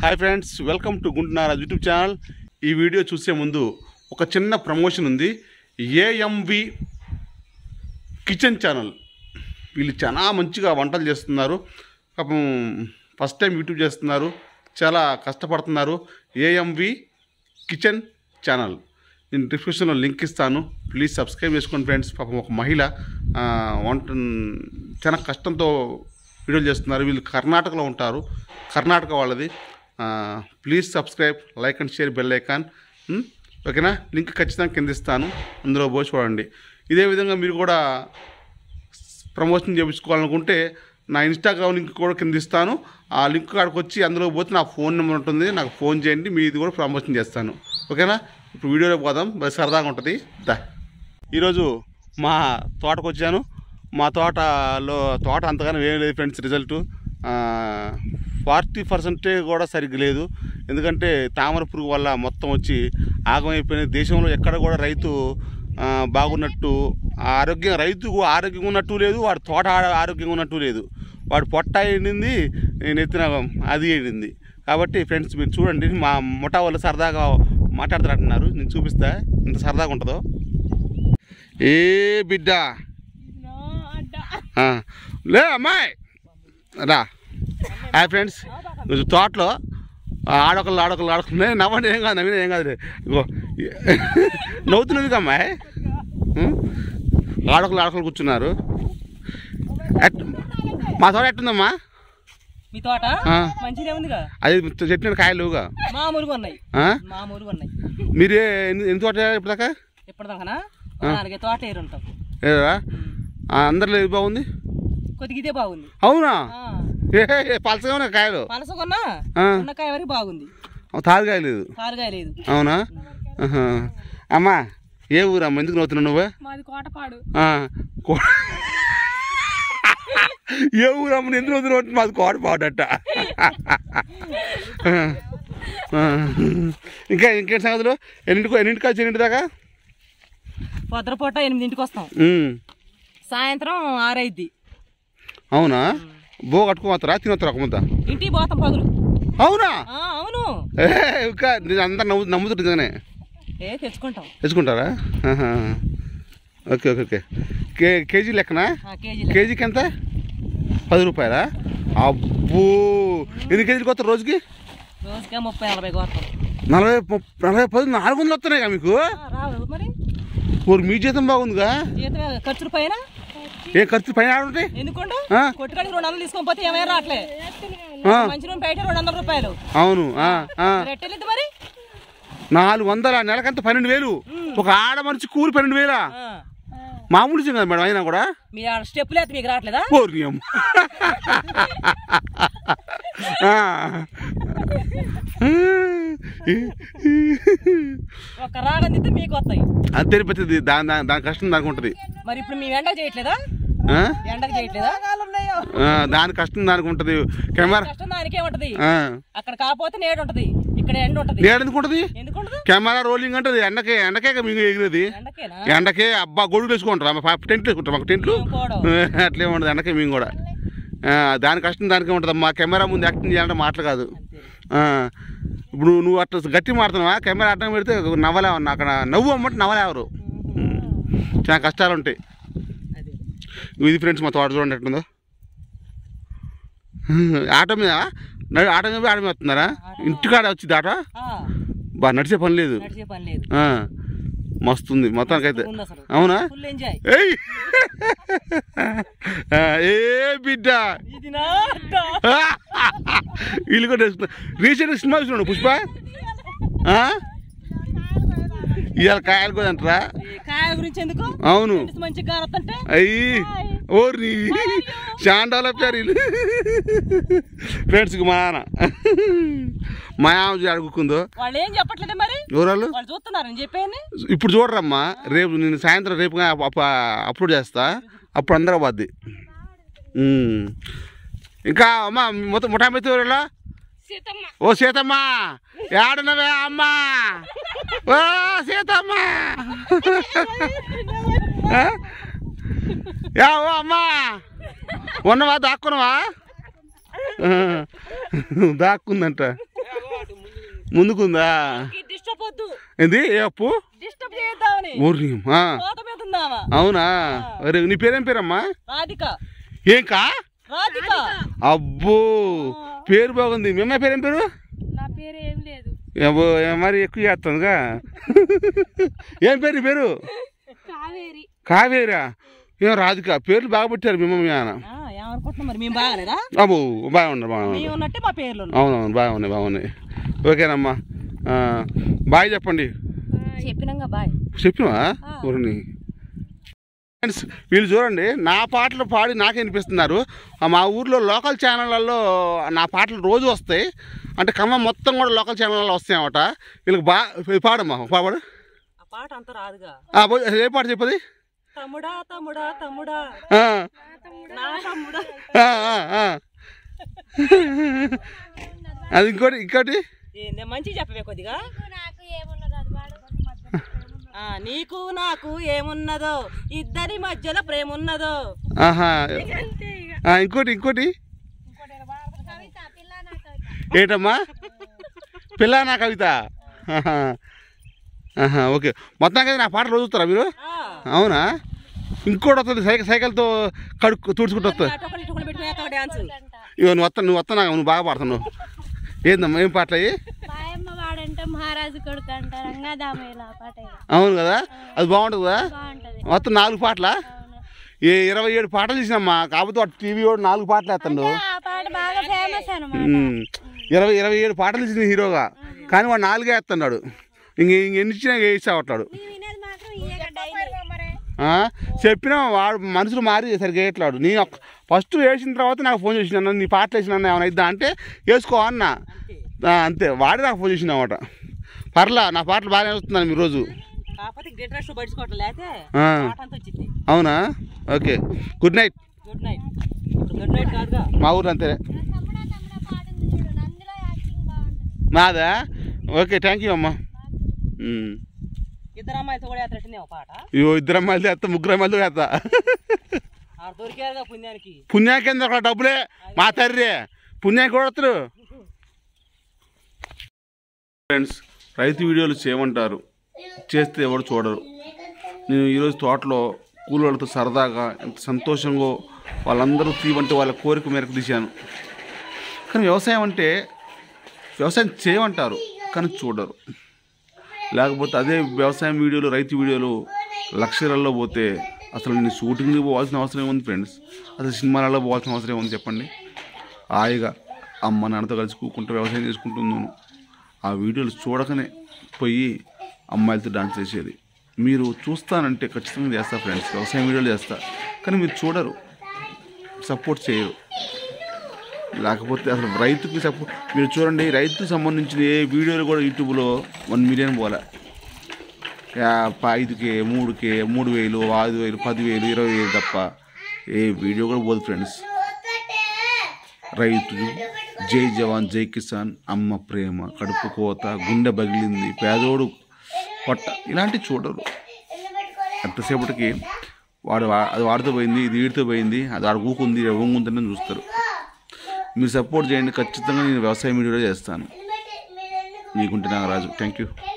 Hi friends welcome to గుంటున్నారా YouTube channel ఈ video చూసే ముందు ఒక చిన్న ప్రమోషన్ ఉంది ఏఎంవి కిచెన్ ఛానల్ వీళ్ళు చాలా మంచిగా వంటలు చేస్తున్నారు పాపం ఫస్ట్ టైం యూట్యూబ్ చేస్తున్నారు చాలా కష్టపడుతున్నారు ఏఎంవి కిచెన్ ఛానల్ నేను డిస్క్రిప్షన్లో లింక్ ఇస్తాను ప్లీజ్ సబ్స్క్రైబ్ చేసుకోండి ఫ్రెండ్స్ పాపం ఒక మహిళ ఆ, వంట చాలా కష్టంతో వీడియోలు చేస్తున్నారు వీళ్ళు కర్ణాటకలో ఉంటారు కర్ణాటక వాళ్ళది please subscribe like and share bell icon um, ఓకేనా లింక్ ఖచ్చితంగా కింద ఇస్తాను అందులో పోయి చూడండి ఇదే విధంగా మీరు కూడా ప్రమోషన్ చేయించుకోవాలనుకుంటే నా ఇన్స్టాగ్రామ్ లింక్ కూడా కింద ఇస్తాను ఆ లింక్ కాడికి వచ్చి అందులో పోతే నా ఫోన్ నెంబర్ ఉంటుంది నాకు ఫోన్ చేయండి మీది కూడా ప్రమోషన్ చేస్తాను ఓకేనా ఇప్పుడు వీడియోలో పోదాం బాగా సరదాగా ఉంటుంది దా ఈరోజు మా తోటకు వచ్చాను మా తోటలో తోట అంతగానో ఏం లేదు ఫ్రెండ్స్ రిజల్ట్ ఫార్టీ పర్సెంటే కూడా సరిగ్గా లేదు ఎందుకంటే తామర పురుగు వల్ల మొత్తం వచ్చి ఆగమైపోయిన దేశంలో ఎక్కడ కూడా రైతు ఆ, బాగున్నట్టు ఆరోగ్యం రైతుకు ఆరోగ్యంగా ఉన్నట్టు లేదు వాడి తోట ఆ- ఆరోగ్యంగా ఉన్నట్టు లేదు వాడు పొట్ట ఎండింది నెత్తిన అది ఎండింది కాబట్టి ఫ్రెండ్స్ మీరు చూడండి మా ముఠా వాళ్ళు సరదాగా మాట్లాడుతారంటున్నారు నేను చూపిస్తా ఇంత సరదాగా ఉంటుందో ఏ బిడ్డ ఆ, లే అమ్మాయి రా హాయ్ ఫ్రెండ్స్ కొంచెం తోటలో ఆడొకళ్ళు ఆడొకళ్ళు ఆడుకున్నాయి నవ్వండి ఏం కాదు నవ్విన ఏం కాదు ఇగో నవ్వుతున్నది అమ్మాయి ఉం? ఆడొకళ్ళు ఆడొకళ్ళు కూర్చున్నారు ఎట్ మా తోట ఎట్టుందమ్మా మీ తోట ఆ. మంచిగా ఉందిగా అది చెట్టు కాయలుగా మామూలుగా ఉన్నాయి ఆ? మామూలుగా ఉన్నాయి మీరు ఎన్ని ఎన్ని తోట ఇప్పటిదాకా ఇప్పటిదాకా నాలుగే తోట ఏరుంటాం ఏరా అందరిలో ఏది బాగుంది కొద్దిగా ఇదే బాగుంది అవునా ఆ, ఏ ఏ, పలసగా ఉన్నాయి కాయలు పనసకొన్నా ఆ. ఉన్నకాయ వరకు బాగుంది తారుగాయ లేదు కారుగాయ లేదు అవునా ఆహా. అమ్మా ఏ ఊరమ్మా ఎందుకు నవ్వుతున్నావు నువ్వు మాది కోటపాడు ఆ, కో- ఏ ఊరమ్మ ఎందుకు నవ్వుతున్నావు మాది కోట పాడట ఇంకా ఇంకేంటి సంగతులు ఎన్నింటికో ఎన్నింటికి వచ్చి ఎన్నింటి దాకా పొద్దుపూట ఎనిమిదింటికి వస్తాం ఉమ్. సాయంత్రం ఆరైద్ది అవునా బో కట్టుకోవస్తారా తినొస్తారా ఒక ముద్ద ఇంటికి పోతాం పగులు అవునా ఆ, అవును ఏ ఇంకా నేను అందరు నవ్వు నమ్ముతుంటుంది నిజంగానే ఏ తెచ్చుకుంటాం తెచ్చుకుంటారా ఆహా. Okay okay okay K kg లెక్కనా ఆ, కేజీ కేజీకి ఎంత పది రూపాయలా అబ్బో ఎన్ని కేజీలు కొత్త రోజుకి రోజుకే ముప్పై నలభై కోస్తాం నలభై ముప్- నలభై పది నాలుగు వందలు వస్తున్నాయి మీకు ఆ, రావు మరి ఊరు మీ జీతం బాగుందిగా జీతం ఖర్చుల పైన ఏ ఖర్చు పైన ఆడుంటాయి ఎందుకుంటా ఆ? కొట్టుకాడికి రెండు వందలు తీసుకొని పోతే ఏమైనా రావట్లే ఆ, మంచి రూమ్ బయట రెండు వందల రూపాయలు అవును ఆ, ఆ. రెట్టెళ్ళింది మరి నాలుగు వందల నెలకంత పన్నెండు వేలు ఒక ఆడ మనిషి కూలి పన్నెండు వేలా ఆ. మామూలు విషయం కదా మేడం అయినా కూడా మీ ఆడ స్టెప్పులు అయితే మీకు రావట్లేదా ఓరి అమ్మ. ఆ. ఒక రాగం తింటే మీకు వస్తాయి అది తెలిపోతుంది దాని దాని దాని కష్టం దానికి ఉంటుంది మరి ఇప్పుడు మేము ఎండకు చేయట్లేదా ఆ? ఎండకు చేయట్లేదా ఆ, దాని కష్టం దానికి ఉంటుంది కెమెరా కష్టం దానికే ఉంటది ఆ. అక్కడ కాకపోతే నేడు ఉంటది ఇక్కడ ఎండ ఉంటది నేడు ఎందుకు ఉంటుంది ఎందుకు ఉండదు కెమెరా రోలింగ్ అంటే ఎండకే ఎండకే కదా మీకు ఎగిరేది ఎండకేనా ఎండకే అబ్బా గొడుగు వేసుకుంటారు టెంట్లు వేసుకుంటారు మాకు టెంట్లు మేము పోవడం అట్లే ఉండదు ఎండకే మేము కూడా ఆ, దాని కష్టం దానికే ఉంటుంది మా కెమెరా ముందు యాక్టింగ్ చేయాలంటే మాటలు కాదు ఆ, ఇప్పుడు నువ్వు అట్లా గట్టి మాడుతున్నావా కెమెరా అడ్డం పెడితే నవ్వలేవు అక్కడ నవ్వు అమ్మంటే నవ్వలేవరు ఉమ్. చాలా కష్టాలు ఉంటాయి అదే ఇది ఫ్రెండ్స్ మా తోట చూడండి ఎట్లుందో ఆటో మీద నడు- ఆటో మీద ఆటో మీద వస్తున్నారా ఇంటికాడ వచ్చింది ఆటో ఆ, బాగా నడిచే పని లేదు నడిచే పని లేదు ఆ, మస్తుంది మొత్తానికైతే ఉంది అసలు అవునా ఫుల్ ఎంజాయ్ ఏయ్ ఆ, ఏ బిడ్డ ఇది నా అడ్డ. వీళ్ళు కూడా రీసెంట్ సినిమా చూస్తున్నాడు పుష్ప ఆ? ఇవాళ కాయలు కూడా అంటారా ఈ కాయ గురించి ఎందుకు అవును మంచిగా కారత్తంటే అయ్యి ఓర్ని చాలా డెవలప్ చేయారు వీళ్ళు ఫ్రెండ్స్కి మా నాన్న మా ఆమె అడుగుకుందో వాళ్ళు ఏం చెప్పట్లేదు మరి ఎవరాళ్ళు వాళ్ళు చూస్తున్నారు నేను చెప్పాను ఇప్పుడు చూడరమ్మా రేపు నేను సాయంత్రం రేపు అప్లోడ్ చేస్తా అప్పుడు అందరూ పోద్ది ఉమ్. ఇంకా అమ్మా మొత్తం ముఠామెత్తి ఎవరు ఓ సీతమ్మ ఏడున్నవే అమ్మా ఓ సీతమ్మ ఆ? యా ఓ అమ్మా ఉన్నవా దాక్కున్నవా ఆ, దాక్కుందంట ముందుకుందా డిస్టర్బ్ వద్దు ఏంది ఏ అప్పు డిస్టర్బ్ చేద్దామని ఊరి ఆ, కోత మీద ఉందామా అవునా అరే నీ పేరేం పేరమ్మా రాధిక ఏం కా రాధిక అబ్బో పేరు బాగుంది మీ అమ్మాయి పేరేం పేరు నా పేరు ఏం లేదు ఏమో, ఏ మరి ఎక్కువ చేస్తుందిగా ఏం పేరు నీ పేరు కావేరి కావేరా ఏం రాధిక పేర్లు బాగా పెట్టారు మీ మమ్మీ నాన్న ఆ, ఏమనుకుంటున్నాం మరి మేము బాగాలేదా అబ్బో బాగున్నారు బాగున్నారు మేము ఉన్నట్టే మా పేర్లు ఉన్నాయి. అవునవును బాగున్నాయి బాగున్నాయి ఓకేనమ్మా ఆ, బాయ్ చెప్పండి చెప్పినాక బాయ్ చెప్పినవా ఊరిని ఫ్రెండ్స్ వీళ్ళు చూడండి నా పాటలు పాడి నాకే వినిపిస్తున్నారు ఆ మా ఊర్లో లోకల్ ఛానళ్ళల్లో నా పాటలు రోజు వస్తాయి అంటే ఖమ్మం మొత్తం కూడా లోకల్ ఛానళ్ళలో వస్తాయి అన్నమాట వీళ్ళకి బా ఇది పాడమ్మా పాడు ఆ పాట అంత రాదుగా ఆ, పో- ఏ పాట చెప్పది తమ్ముడా తమ్ముడా తమ్ముడా ఆ, నా తమ్ముడా ఆ, ఆ, ఆ. అది ఇంకోటి ఇంకోటి ఏందే మంచిగా చెప్పవే కొద్దిగా నాకు ఏమున్నది అది వాడు ఆ, నీకు నాకు ఏమున్నదో ఇద్దరి మధ్యలో ప్రేమ ఉన్నదో ఆహా ఆ, ఇంకోటి ఇంకోటి కవిత పిల్ల నా కవిత ఏంటమ్మా పిల్ల నా కవిత ఆహా. ఆహా, ఓకే మొత్తం కదా నా పాటలు రోజు చూస్తారా మీరు ఆ, అవునా ఇంకోటి వస్తుంది సైకిల్ సైకిల్తో కడుక్కు తుడుచుకుంటూ వస్తుంది అటొకటి ఇటొకటి పెట్టుకునే డాన్స్ ఇవో నువ్వు వస్తా నువ్వు వస్తా నువ్వు బాగా పాడుతున్నావు ఏందమ్మా ఏం పాటలు అయ్యి బాయమ్మ వాడంటే మహారాజు కొడుకు అంట రంగాదామయ్య పాట ఇది. అవును కదా అది బాగుంటుంది కదా బాగుంటది మొత్తం నాలుగు పాటలా అవును ఏ ఇరవై ఏడు పాటలు చూసినమ్మా కాకపోతే వాడు టీవీ వాడు నాలుగు పాటలు వేస్తాడు ఆ పాట బాగా ఫేమస్ అనమాట ఉమ్. ఇరవై ఇరవై ఏడు పాటలు ఇచ్చిన హీరోగా కానీ వాడు నాలుగే వేస్తున్నాడు ఇంక ఇంక ఎన్ని ఇచ్చినా వేసావట్లాడు వినేది మాత్రం ఇయ్యగా డైలీ చెప్పినా వాడు మనుషులు మారి సరిగ్గా వేయట్లాడు నేను ఒక్క- ఫస్ట్ వేసిన తర్వాత నాకు ఫోన్ చేసిన నీ పాటలు వేసిన ఏమైనా ఇద్దా అంటే వేసుకో అన్న అంతే ఆ, అంతే వాడే నాకు ఫోన్ చేసిన అనమాట పర్లా నా పాటలు బాగానే వస్తున్నాను మీ రోజు కాకపోతే గ్రేట్ రెస్ట్ పడుచుకోవట్లే లేకపోతే ఆ. పాట అంతా వచ్చింది అవునా okay good night good night ఇప్పుడు గుడ్ నైట్ కాదుగా మా ఊరు అంతే తమ్ముడా తమ్ముడా పాట ఉంది చూడు అందులో యాక్టింగ్ బాగుంటది నాదా ఓకే థ్యాంక్ యూ అమ్మా ఉమ్. ఇద్దరు అమ్మాయిలతో కూడా ఎత్తట్టిందేమో పాట ఇగో ఇద్దరు అమ్మాయిలు చేస్తా ముగ్గురు అమ్మాయిలు చేస్తా ఆ దొరికారుగా పుణ్యానికి పుణ్యాకేంద్ర ఒక డబ్బులే మా తర్రే పుణ్యానికి కూడా వస్తారు ఫ్రెండ్స్ రైతు వీడియోలు చేయమంటారు చేస్తే ఎవరు చూడరు నేను ఈరోజు తోటలో కూలోళ్ళతో సరదాగా ఎంత సంతోషంగా వాళ్ళందరూ తీవంటే వాళ్ళ కోరిక మేరకు తీశాను కానీ వ్యవసాయం అంటే వ్యవసాయం చేయమంటారు కానీ చూడరు లేకపోతే అదే వ్యవసాయం వీడియోలు రైతు వీడియోలు లక్షలలో పోతే అసలు నేను షూటింగ్కి పోవాల్సిన అవసరం ఏముంది ఫ్రెండ్స్ అసలు సినిమాలలో పోవాల్సిన అవసరం ఏముంది చెప్పండి హాయిగా అమ్మ నాన్నతో కలిసి కూకుంటూ వ్యవసాయం చేసుకుంటున్నాను ఆ వీడియోలు చూడకనే పోయి అమ్మాయిలతో డాన్స్ చేసేది మీరు చూస్తానంటే ఖచ్చితంగా చేస్తా ఫ్రెండ్స్ వ్యవసాయం వీడియోలు చేస్తా కానీ మీరు చూడరు సపోర్ట్ చేయరు లేకపోతే అసలు రైతుకి సపోర్ట్ మీరు చూడండి రైతుకు సంబంధించిన ఏ వీడియోలు కూడా యూట్యూబ్లో వన్ మిలియన్ పోలే యా- ప- ఐదుకే మూడుకే మూడు వేలు ఐదు వేలు పదివేలు ఇరవై వేలు తప్ప ఏ వీడియో కూడా పోదు ఫ్రెండ్స్ రైతు జై జవాన్ జై కిసాన్ అమ్మ ప్రేమ కడుపు కోత గుండె బగిలింది పేదోడు పొట్ట ఇలాంటివి చూడరు ఎంతసేపటికి వాడు వా- అది వాడితో పోయింది ఇది వీడితో పోయింది అది ఆడ ఊకుంది ఈడ ఊంగుందని చూస్తారు మీరు సపోర్ట్ చేయండి ఖచ్చితంగా నేను వ్యవసాయం వీడియోలో చేస్తాను మీకుంటే నాగరాజు థ్యాంక్ యూ